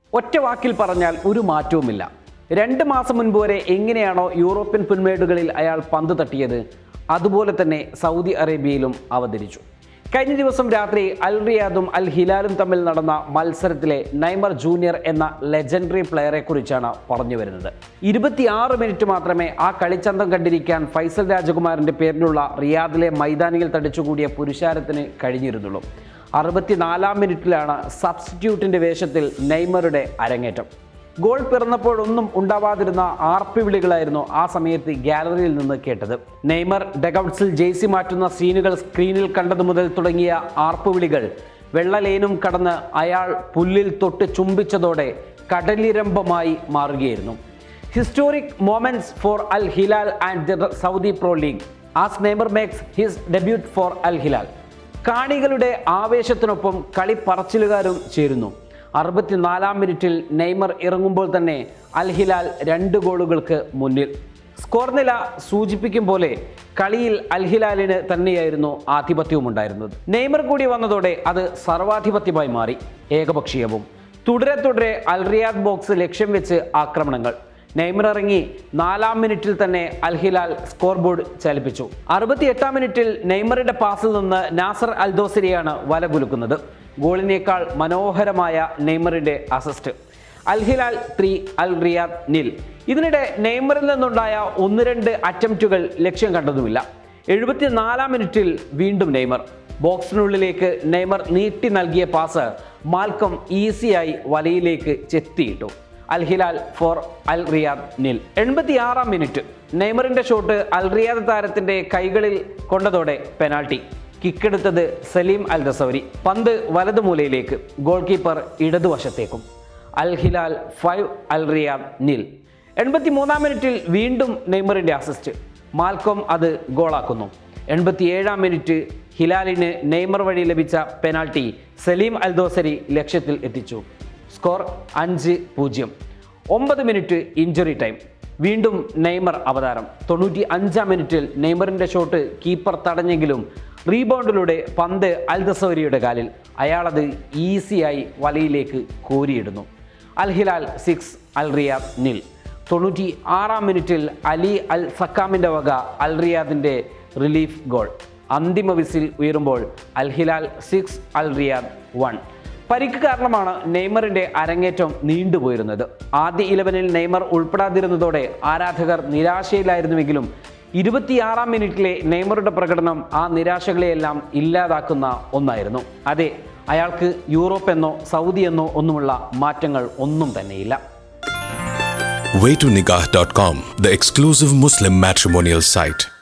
ഒറ്റ വാക്കിൽ പറഞ്ഞാൽ ഒരു മാറ്റവുമില്ല രണ്ട് മാസം മുൻപ് വരെ എങ്ങനെയാണോ യൂറോപ്യൻ പുൽമേടുകളിൽ അയാൾ പന്ത് തട്ടിയത് അതുപോലെ തന്നെ സൗദി അറേബ്യയിലും അവതരിച്ചു കഴിഞ്ഞ ദിവസം രാത്രി അൽ റിയാദും അൽ ഹിലാലും തമ്മിൽ നടന്ന മത്സരത്തിലെ നൈമർ ജൂനിയർ എന്ന ലെജൻഡറി പ്ലെയറെ കുറിച്ചാണ് പറഞ്ഞു വരുന്നത് ഇരുപത്തിയാറ് മിനിറ്റ് മാത്രമേ ആ കളിച്ചന്തം കണ്ടിരിക്കാൻ ഫൈസൽ രാജകുമാരന്റെ പേരിലുള്ള റിയാദിലെ മൈതാനിയിൽ തടിച്ചുകൂടിയ പുരുഷാരത്തിന് കഴിഞ്ഞിരുന്നുള്ളൂ അറുപത്തിനാലാം മിനിറ്റിലാണ് സബ്സ്റ്റിറ്റ്യൂട്ടിന്റെ വേഷത്തിൽ നെയ്മറുടെ അരങ്ങേറ്റം ഗോൾ പിറന്നപ്പോഴൊന്നും ഉണ്ടാവാതിരുന്ന ആർപ്പി വിളികളായിരുന്നു ആ സമയത്ത് ഗാലറിയിൽ നിന്ന് കേട്ടത് നെയ്മർ ഡെഗൌട്ട്സിൽ ജേഴ്സി മാറ്റുന്ന സീനുകൾ സ്ക്രീനിൽ കണ്ടതു മുതൽ തുടങ്ങിയ ആർപ്പ് വിളികൾ വെള്ളലേനും കടന്ന് അയാൾ പുല്ലിൽ തൊട്ട് ചുംബിച്ചതോടെ കടലിരമ്പമായി മാറുകയായിരുന്നു historic moments for Al Hilal and the Saudi Pro League as Neymar makes his debut for Al Hilal കാണികളുടെ ആവേശത്തിനൊപ്പം കളി പറച്ചിലുകാരും ചേരുന്നു അറുപത്തിനാലാം മിനിറ്റിൽ നെയ്മർ ഇറങ്ങുമ്പോൾ തന്നെ അൽ ഹിലാൽ രണ്ട് ഗോളുകൾക്ക് മുന്നിൽ സ്കോർ നില സൂചിപ്പിക്കും പോലെ കളിയിൽ അൽ ഹിലാലിന് തന്നെയായിരുന്നു ആധിപത്യവും ഉണ്ടായിരുന്നത് നെയ്മർ കൂടി വന്നതോടെ അത് സർവാധിപത്യമായി മാറി ഏകപക്ഷീയവും തുടരെ തുടരെ അൽ റിയാദ് ബോക്സ് ലക്ഷ്യം വെച്ച് ആക്രമണങ്ങൾ നെയ്മർ ഇറങ്ങി നാലാം മിനിറ്റിൽ തന്നെ അൽ ഹിലാൽ സ്കോർ ബോർഡ് ചലിപ്പിച്ചു അറുപത്തി എട്ടാം മിനിറ്റിൽ നെയ്മറുടെ പാസിൽ നിന്ന് നാസർ അൽദോസരിയാണ് വല കുലുക്കുന്നത് ഗോളിനേക്കാൾ മനോഹരമായ നെയ്മറിന്റെ assist Al Hilal three Al Riyadh nil ഇതിനിടെ നെയ്മറിൽ നിന്നുണ്ടായ ഒന്ന് രണ്ട് അറ്റംപ്റ്റുകൾ ലക്ഷ്യം കണ്ടതുമില്ല എഴുപത്തിനാലാം മിനിറ്റിൽ വീണ്ടും നെയ്മർ ബോക്സിനുള്ളിലേക്ക് നെയ്മർ നീട്ടി നൽകിയ പാസ് മാൽക്കം ഈസിയായി വലയിലേക്ക് ചെത്തിയിട്ടു Al Hilal four Al Riyadh nil എൺപത്തിയാറാം മിനിറ്റ് നെയ്മറിന്റെ ഷോട്ട് അൽ റിയാദ് താരത്തിന്റെ കൈകളിൽ കൊണ്ടതോടെ പെനാൾട്ടി കിക്കെടുത്തത് സലീം അൽ ദസൗരി പന്ത് വലതു മൂലയിലേക്ക് ഗോൾ കീപ്പർ ഇടതുവശത്തേക്കും Al Hilal five Al Riyadh nil എൺപത്തി മൂന്നാം മിനിറ്റിൽ വീണ്ടും നെയ്മറിന്റെ അസിസ്റ്റ് മാൽക്കോം അത് ഗോളാക്കുന്നു എൺപത്തിയേഴാം മിനിറ്റ് ഹിലാലിന് നെയ്മർ വഴി ലഭിച്ച പെനാൾട്ടി സലീം അൽദോസരി ലക്ഷ്യത്തിൽ എത്തിച്ചു സ്കോർ അഞ്ച് പൂജ്യം ഒമ്പത് മിനിറ്റ് ഇഞ്ചുറി ടൈം വീണ്ടും നെയ്മർ അവതാരം തൊണ്ണൂറ്റി അഞ്ചാം മിനിറ്റിൽ നെയ്മറിന്റെ ഷോട്ട് കീപ്പർ തടഞ്ഞെങ്കിലും റീബൗണ്ടിലൂടെ പന്ത് അൽദസോരിയുടെ കാലിൽ അയാളത് ഈസിയായി വലയിലേക്ക് കോരിയിടുന്നു Al Hilal six Al Riyadh nil തൊണ്ണൂറ്റി ആറാം മിനിറ്റിൽ അലി അൽ സക്കാമിൻ്റെ വക അൽ റിയാദിൻ്റെ റിലീഫ് ഗോൾ അന്തിമ വിസിൽ ഉയരുമ്പോൾ Al Hilal six Al Riyadh one പരിക്ക് കാരണമാണ് നെയ്മറിന്റെ അരങ്ങേറ്റം നീണ്ടുപോയിരുന്നത് ആദ്യ ഇലവനിൽ നെയ്മർ ഉൾപ്പെടാതിരുന്നതോടെ ആരാധകർ നിരാശയിലായിരുന്നുവെങ്കിലും ഇരുപത്തിയാറാം മിനിറ്റിലെ നെയ്മറുടെ പ്രകടനം ആ നിരാശകളെയെല്ലാം ഇല്ലാതാക്കുന്ന ഒന്നായിരുന്നു അതെ അയാൾക്ക് യൂറോപ്പ് എന്നോ സൗദി എന്നോ ഒന്നുമുള്ള മാറ്റങ്ങൾ ഒന്നും തന്നെയില്ല waytonikah.com, the exclusive Muslim matrimonial site.